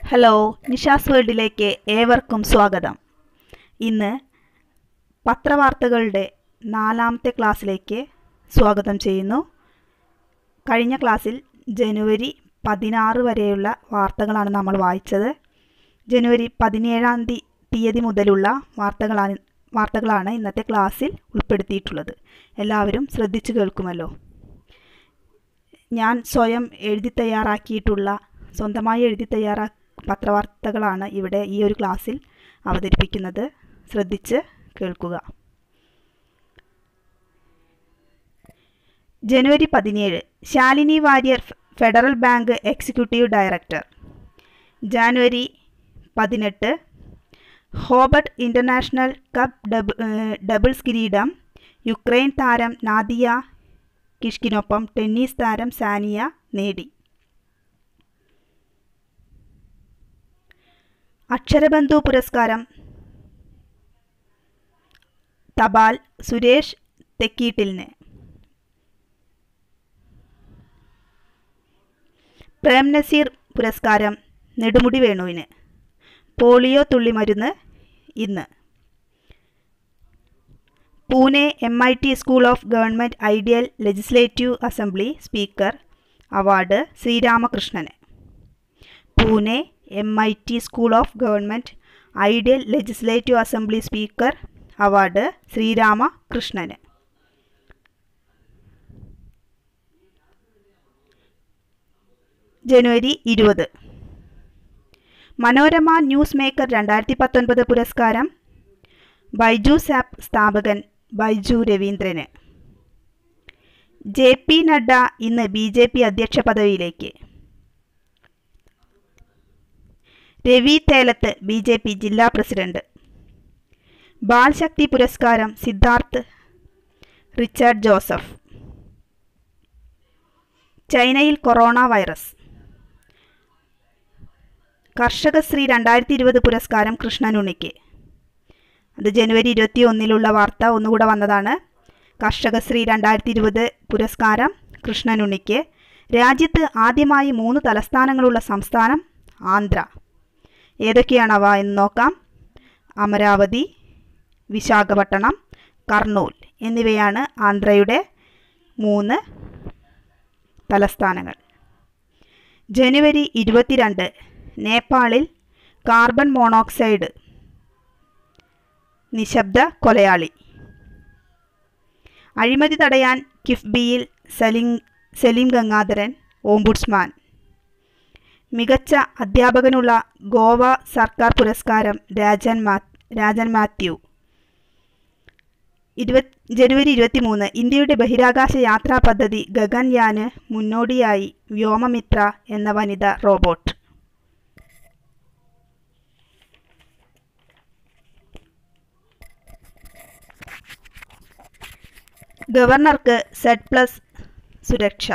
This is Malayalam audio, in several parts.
ഹലോ നിഷാസ് വേൾഡിലേക്ക് ഏവർക്കും സ്വാഗതം ഇന്ന് പത്രവാർത്തകളുടെ നാലാമത്തെ ക്ലാസ്സിലേക്ക് സ്വാഗതം ചെയ്യുന്നു കഴിഞ്ഞ ക്ലാസ്സിൽ ജനുവരി പതിനാറ് വരെയുള്ള വാർത്തകളാണ് നമ്മൾ വായിച്ചത് ജനുവരി പതിനേഴാം തീ തീയതി മുതലുള്ള വാർത്തകളാണ് വാർത്തകളാണ് ഇന്നത്തെ ക്ലാസ്സിൽ ഉൾപ്പെടുത്തിയിട്ടുള്ളത് എല്ലാവരും ശ്രദ്ധിച്ചു കേൾക്കുമല്ലോ ഞാൻ സ്വയം എഴുതി തയ്യാറാക്കിയിട്ടുള്ള സ്വന്തമായി എഴുതി തയ്യാറാ പത്രവാർത്തകളാണ് ഇവിടെ ഈ ഒരു ക്ലാസ്സിൽ അവതരിപ്പിക്കുന്നത് ശ്രദ്ധിച്ച് കേൾക്കുക ജനുവരി പതിനേഴ് Shalini Warrier federal bank executive director ജാനുവരി പതിനെട്ട് ഹോബർട്ട് ഇൻ്റർനാഷണൽ കപ്പ് ഡബ് ഡബിൾസ് കിരീടം യുക്രൈൻ താരം നാദിയ കിഷ്കിനൊപ്പം ടെന്നീസ് താരം സാനിയ നേടി അക്ഷരബന്ധു പുരസ്കാരം തപാൽ സുരേഷ് തെക്കീട്ടിലിന് പ്രേം നസീർ പുരസ്കാരം നെടുമുടി വേണുവിന് പോളിയോ തുള്ളിമരുന്ന് ഇന്ന് Pune M I T school of government ideal legislative assembly speaker award ശ്രീരാമകൃഷ്ണന് Pune M I T school of government ideal legislative assembly speaker award ശ്രീരാമകൃഷ്ണന് ജനുവരി ഇരുപത് മനോരമ ന്യൂസ് മേക്കർ രണ്ടായിരത്തി പത്തൊൻപത് പുരസ്കാരം ബൈജൂസ് ആപ്പ് സ്ഥാപകൻ ബൈജു രവീന്ദ്രന് ജെ പി നഡ്ഡ ഇന്ന് ബി ജെ പി അധ്യക്ഷ പദവിയിലേക്ക് Ravi Thelath B J P ജില്ലാ പ്രസിഡന്റ് ബാൽശക്തി പുരസ്കാരം സിദ്ധാർത്ഥ് റിച്ചാർഡ് ജോസഫ് ചൈനയിൽ കൊറോണ വൈറസ് കർഷകശ്രീ രണ്ടായിരത്തി ഇരുപത് പുരസ്കാരം കൃഷ്ണനുണ്ണിക്ക് അത് ജനുവരി ഇരുപത്തി ഒന്നിലുള്ള വാർത്ത ഒന്നുകൂടെ വന്നതാണ് കർഷകശ്രീ രണ്ടായിരത്തി ഇരുപത് പുരസ്കാരം കൃഷ്ണനുണ്ണിക്ക് രാജ്യത്ത് ആദ്യമായി മൂന്ന് തലസ്ഥാനങ്ങളുള്ള സംസ്ഥാനം ആന്ധ്ര ഏതൊക്കെയാണവ എന്ന് നോക്കാം അമരാവതി വിശാഖപട്ടണം കർണൂൽ എന്നിവയാണ് ആന്ധ്രയുടെ മൂന്ന് തലസ്ഥാനങ്ങൾ ജനുവരി ഇരുപത്തിരണ്ട് നേപ്പാളിൽ കാർബൺ മോണോക്സൈഡ് നിശബ്ദ കൊലയാളി അഴിമതി തടയാൻ കിഫ്ബിയിൽ സലിം സലീം ഗംഗാധരൻ ഓംബുഡ്സ്മാൻ മികച്ച അധ്യാപകനുള്ള ഗോവ സർക്കാർ പുരസ്കാരം രാജൻ മാ രാജൻ മാത്യു ഇരുപത് ജനുവരി ഇരുപത്തി മൂന്ന് ഇന്ത്യയുടെ ബഹിരാകാശ യാത്രാ പദ്ധതി ഗഗൻയാന് മുന്നോടിയായി വ്യോമമിത്ര എന്ന വനിത റോബോട്ട് ഗവർണർക്ക് സെഡ് പ്ലസ് സുരക്ഷ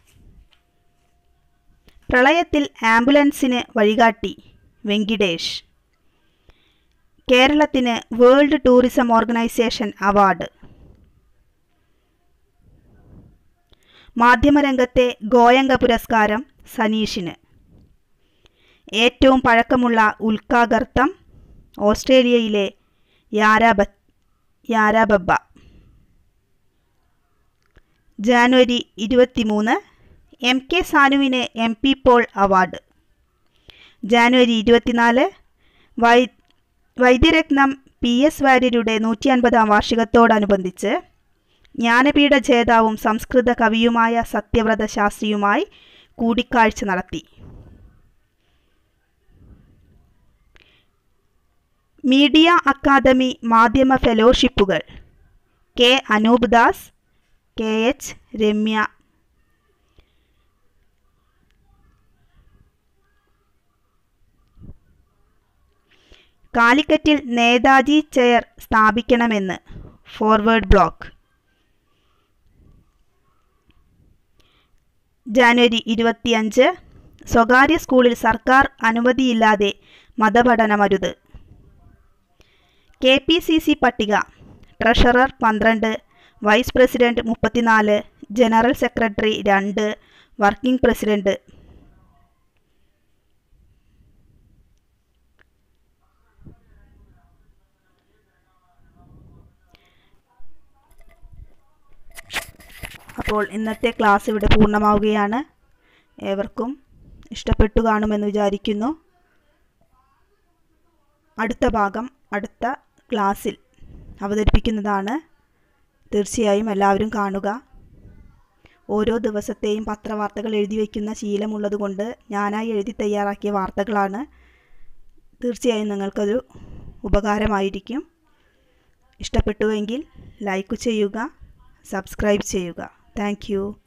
പ്രളയത്തിൽ ആംബുലൻസിന് വഴികാട്ടി വെങ്കിടേഷ് കേരളത്തിന് വേൾഡ് ടൂറിസം ഓർഗനൈസേഷൻ അവാർഡ് മാധ്യമരംഗത്തെ ഗോയങ്ക പുരസ്കാരം സനീഷിന് ഏറ്റവും പഴക്കമുള്ള ഉൽക്കാഗർത്തം ഓസ്ട്രേലിയയിലെ യാരാബ യാരാബബ്ബ ജാനുവരി ഇരുപത്തിമൂന്ന് എം കെ സാനുവിന് എം പി പോൾ അവാർഡ് ജാനുവരി ഇരുപത്തിനാല് വൈ വൈദ്യരത്നം പി എസ് വാര്യരുടെ നൂറ്റി അൻപതാം വാർഷികത്തോടനുബന്ധിച്ച് ജ്ഞാനപീഠ ജേതാവും സംസ്കൃത കവിയുമായ സത്യവ്രത ശാസ്ത്രിയുമായി കൂടിക്കാഴ്ച നടത്തി മീഡിയ അക്കാദമി മാധ്യമ ഫെലോഷിപ്പുകൾ K Anoop Das K H Ramya കാലിക്കറ്റിൽ നേതാജി ചെയർ സ്ഥാപിക്കണമെന്ന് ഫോർവേഡ് ബ്ലോക്ക് ജാനുവരി ഇരുപത്തിയഞ്ച് സ്വകാര്യ സ്കൂളിൽ സർക്കാർ അനുമതിയില്ലാതെ മതപഠനമരുത് കെ പി സി സി പട്ടിക ട്രഷറർ പന്ത്രണ്ട് വൈസ് പ്രസിഡന്റ് മുപ്പത്തിനാല് ജനറൽ സെക്രട്ടറി രണ്ട് വർക്കിംഗ് പ്രസിഡന്റ് അപ്പോൾ ഇന്നത്തെ ക്ലാസ് ഇവിടെ പൂർണ്ണമാവുകയാണ് ഏവർക്കും ഇഷ്ടപ്പെട്ടു കാണുമെന്ന് വിചാരിക്കുന്നു അടുത്ത ഭാഗം അടുത്ത ക്ലാസ്സിൽ അവതരിപ്പിക്കുന്നതാണ് തീർച്ചയായും എല്ലാവരും കാണുക ഓരോ ദിവസത്തെയും പത്രവാർത്തകൾ എഴുതി വയ്ക്കുന്ന ശീലമുള്ളതുകൊണ്ട് ഞാനായി എഴുതി തയ്യാറാക്കിയ വാർത്തകളാണ് തീർച്ചയായും നിങ്ങൾക്കതൊരു ഉപകാരമായിരിക്കും ഇഷ്ടപ്പെട്ടുവെങ്കിൽ ലൈക്ക് ചെയ്യുക സബ്സ്ക്രൈബ് ചെയ്യുക താങ്ക്